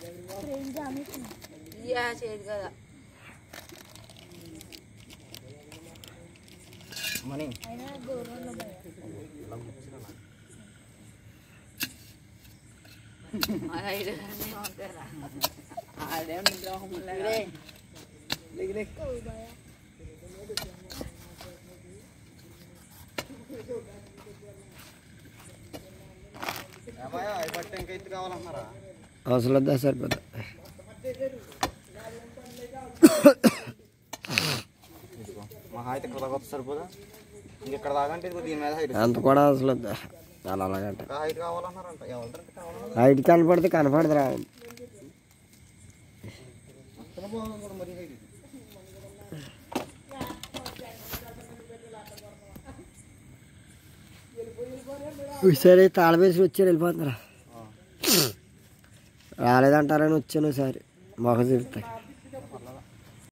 ఇయ్యా చేయదు కదా మనీ ఆడేం ద్రోహం లే లే ఏమయ్యా ఈ బట్ట ఇంకా ఎత్తు కావాలన్నారా అవసరం వద్దా సరిపోతా మా అయితే ఇక్కడ దాకా వస్తే సరిపోదా ఇంకెక్కడ దాకా అంటే ఇదిగో దీని మీద హైట్ అంత కూడా అవసరం వద్దా అలా అలాగంట ఇంకా హైట్ కావాలన్నారంట ఎవరంటే కావాలన్నారు హైట్ కనపడితే కనపడదురా అసలు బాగుంది కూడా మరి హైట్ ఇది. సరే తాళమేసి వచ్చారు వెళ్ళిపోతున్నారా ఆ. రాలేదంటారని వచ్చాను ఒకసారి మొహం తిరుగుతాయి